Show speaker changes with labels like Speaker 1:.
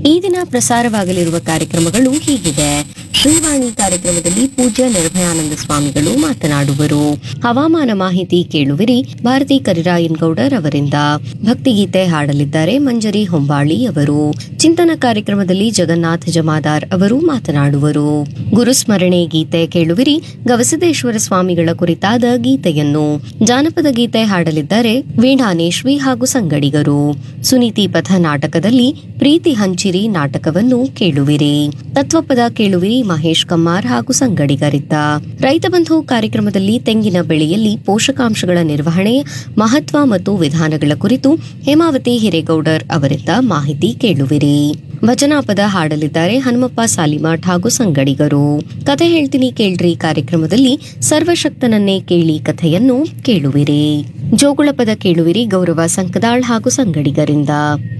Speaker 1: ಈ ದಿನ ಪ್ರಸಾರವಾಗಲಿರುವ ಕಾರ್ಯಕ್ರಮಗಳು ಹೀಗಿದೆ ಶ್ರೀವಾಣಿ ಕಾರ್ಯಕ್ರಮದಲ್ಲಿ ಪೂಜ್ಯ ನಿರ್ಭಯಾನಂದ ಸ್ವಾಮಿಗಳು ಮಾತನಾಡುವರು ಹವಾಮಾನ ಮಾಹಿತಿ ಕೇಳುವಿರಿ ಭಾರತಿ ಕರಿರಾಯನ್ ಗೌಡರ್ ಅವರಿಂದ ಭಕ್ತಿಗೀತೆ ಹಾಡಲಿದ್ದಾರೆ ಮಂಜರಿ ಹೊಂಬಾಳಿ ಅವರು ಚಿಂತನ ಕಾರ್ಯಕ್ರಮದಲ್ಲಿ ಜಗನ್ನಾಥ ಜಮಾದಾರ್ ಅವರು ಮಾತನಾಡುವರು ಗುರುಸ್ಮರಣೆ ಗೀತೆ ಕೇಳುವಿರಿ ಗವಿಸಿದ್ದೇಶ್ವರ ಸ್ವಾಮಿಗಳ ಕುರಿತಾದ ಗೀತೆಯನ್ನು ಜಾನಪದ ಗೀತೆ ಹಾಡಲಿದ್ದಾರೆ ವೀಣಾನೇಶ್ವಿ ಹಾಗೂ ಸಂಗಡಿಗರು ಸುನೀತಿ ಪಥ ನಾಟಕದಲ್ಲಿ ಪ್ರೀತಿ ಹಂಚಿರಿ ನಾಟಕವನ್ನು ಕೇಳುವಿರಿ ತತ್ವಪದ ಕೇಳುವಿರಿ ಮಹೇಶ್ ಕಮ್ಮಾರ್ ಹಾಗೂ ಸಂಗಡಿಗರಿದ್ದ ರೈತ ಬಂಧು ಕಾರ್ಯಕ್ರಮದಲ್ಲಿ ತೆಂಗಿನ ಬೆಳೆಯಲ್ಲಿ ಪೋಷಕಾಂಶಗಳ ನಿರ್ವಹಣೆ ಮಹತ್ವ ಮತ್ತು ವಿಧಾನಗಳ ಕುರಿತು ಹೇಮಾವತಿ ಹಿರೇಗೌಡರ್ ಅವರಿಂದ ಮಾಹಿತಿ ಕೇಳುವಿರಿ ಭಜನಾಪದ ಹಾಡಲಿದ್ದಾರೆ ಹನುಮಪ್ಪ ಸಾಲಿಮಾಠ್ ಹಾಗೂ ಸಂಗಡಿಗರು ಕಥೆ ಹೇಳ್ತೀನಿ ಕೇಳ್ರಿ ಕಾರ್ಯಕ್ರಮದಲ್ಲಿ ಸರ್ವಶಕ್ತನನ್ನೇ ಕೇಳಿ ಕಥೆಯನ್ನು ಕೇಳುವಿರಿ ಜೋಗುಳ ಪದ ಕೇಳುವಿರಿ ಗೌರವ ಸಂಕದಾಳ್ ಹಾಗೂ ಸಂಗಡಿಗರಿಂದ